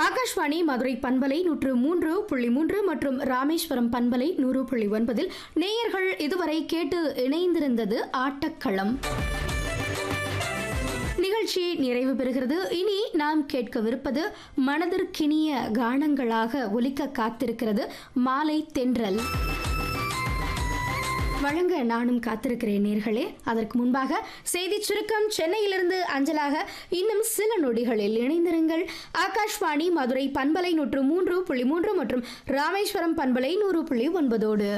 ஆகாஷ்வாணி மதுரை பண்பலை நூற்று மூன்று புள்ளி மூன்று மற்றும் ராமேஸ்வரம் பண்பலை நூறு புள்ளி ஒன்பதில் நேயர்கள் இதுவரை கேட்டு இணைந்திருந்தது ஆட்டக்களம் நிகழ்ச்சி நிறைவு பெறுகிறது இனி நாம் கேட்கவிருப்பது மனதிற்கினிய கானங்களாக ஒலிக்க காத்திருக்கிறது மாலை தென்றல் வழங்க நானும் காத்திருக்கிறேன் நேர்களே அதற்கு முன்பாக செய்தி சுருக்கம் சென்னையிலிருந்து அஞ்சலாக இன்னும் சில நொடிகளில் இணைந்திருங்கள் ஆகாஷ்வாணி மதுரை பண்பலை நூற்று மூன்று புள்ளி மூன்று மற்றும் ராமேஸ்வரம் பண்பலை நூறு புள்ளி ஒன்பதோடு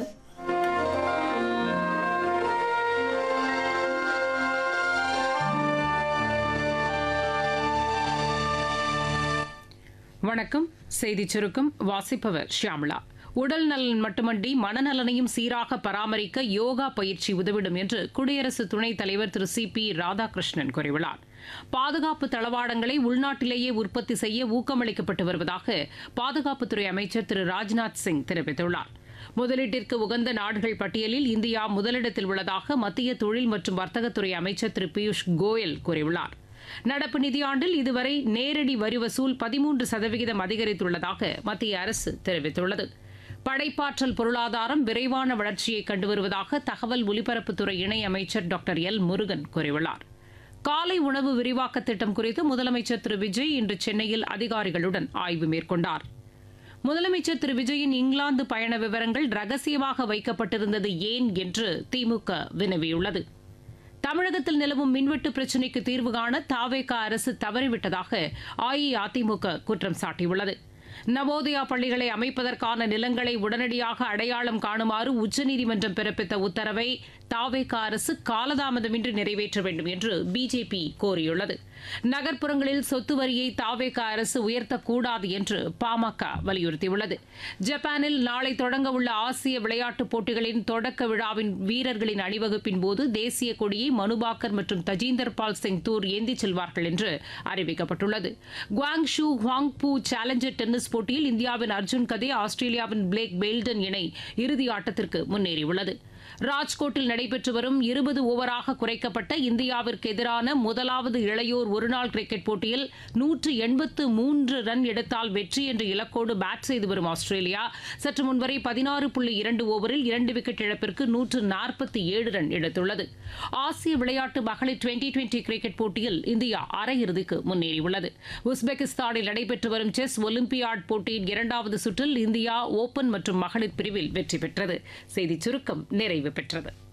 வணக்கம் செய்திச் சுருக்கம் வாசிப்பவர் ஷியாமளா உடல் நலன் மட்டுமன்றி மனநலனையும் சீராக பராமரிக்க யோகா பயிற்சி உதவிடும் என்று குடியரசு துணைத் தலைவர் திரு சி பி ராதாகிருஷ்ணன் கூறியுள்ளார் பாதுகாப்பு தளவாடங்களை உள்நாட்டிலேயே உற்பத்தி செய்ய ஊக்கமளிக்கப்பட்டு வருவதாக பாதுகாப்புத்துறை அமைச்சர் திரு ராஜ்நாத் சிங் தெரிவித்துள்ளார் முதலீட்டிற்கு உகந்த நாடுகள் பட்டியலில் இந்தியா முதலிடத்தில் உள்ளதாக மத்திய தொழில் மற்றும் வர்த்தகத்துறை அமைச்சர் திரு பியூஷ் கோயல் கூறியுள்ளார் நடப்பு நிதியாண்டில் இதுவரை நேரடி வரி வசூல் பதிமூன்று சதவிகிதம் அதிகரித்துள்ளதாக மத்திய அரசு தெரிவித்துள்ளது படைப்பாற்றல் பொருளாதாரம் விரைவான வளர்ச்சியை கண்டு வருவதாக தகவல் ஒலிபரப்புத்துறை இணையமைச்சர் டாக்டர் எல் முருகன் கூறியுள்ளார் காலை உணவு விரிவாக்க திட்டம் குறித்து முதலமைச்சர் திரு விஜய் இன்று சென்னையில் அதிகாரிகளுடன் ஆய்வு மேற்கொண்டார் முதலமைச்சர் திரு விஜயின் இங்கிலாந்து பயண விவரங்கள் ரகசியமாக வைக்கப்பட்டிருந்தது ஏன் என்று திமுக வினவியுள்ளது தமிழகத்தில் நிலவும் மின்வெட்டு பிரச்சினைக்கு தீர்வு காண தாவேகா அரசு தவறிவிட்டதாக அஇஅதிமுக குற்றம் சாட்டியுள்ளது நவோதயா பள்ளிகளை அமைப்பதற்கான நிலங்களை உடனடியாக அடையாளம் காணுமாறு உச்சநீதிமன்றம் பிறப்பித்த உத்தரவை தாவேகா அரசு காலதாமதமின்றி நிறைவேற்ற வேண்டும் என்று பிஜேபி கோரியுள்ளது நகர்ப்புறங்களில் சொத்து வரியை தாவேகா அரசு உயர்த்தக்கூடாது என்று பாமக வலியுறுத்தியுள்ளது ஜப்பானில் நாளை தொடங்க உள்ள ஆசிய விளையாட்டுப் போட்டிகளின் தொடக்க விழாவின் வீரர்களின் அணிவகுப்பின் போது தேசிய கொடியை மனுபாக்கர் மற்றும் தஜீந்தர் பால் சிங் தூர் ஏந்திச் செல்வார்கள் என்று அறிவிக்கப்பட்டுள்ளது குவாங்ஷூ ஹுவாங்பூ சேலஞ்சர் டென்னிஸ் போட்டியில் இந்தியாவின் அர்ஜுன் கதே ஆஸ்திரேலியாவின் பிளேக் பெல்டன் இணை இறுதி ஆட்டத்திற்கு முன்னேறியுள்ளது ராஜ்கோட்டில் நடைபெற்று வரும் இருபது ஓவராக குறைக்கப்பட்ட இந்தியாவிற்கு எதிரான முதலாவது இளையோர் ஒருநாள் கிரிக்கெட் போட்டியில் நூற்று எண்பத்து மூன்று ரன் எடுத்தால் வெற்றி என்ற இலக்கோடு பேட் செய்து வரும் ஆஸ்திரேலியா சற்று முன்வரை பதினாறு புள்ளி இரண்டு ஓவரில் இரண்டு விக்கெட் இழப்பிற்கு நூற்று நாற்பத்தி ஏழு ரன் எடுத்துள்ளது ஆசிய விளையாட்டு மகளிர் டுவெண்டி டுவெண்டி கிரிக்கெட் போட்டியில் இந்தியா அரையிறுதிக்கு முன்னேறியுள்ளது உஸ்பெகிஸ்தானில் நடைபெற்று வரும் செஸ் ஒலிம்பியாட் போட்டியின் இரண்டாவது சுற்றில் இந்தியா ஓபன் மற்றும் மகளிர் பிரிவில் வெற்றி பெற்றது செய்திச் சுருக்கம் நிறைவு பெற்றது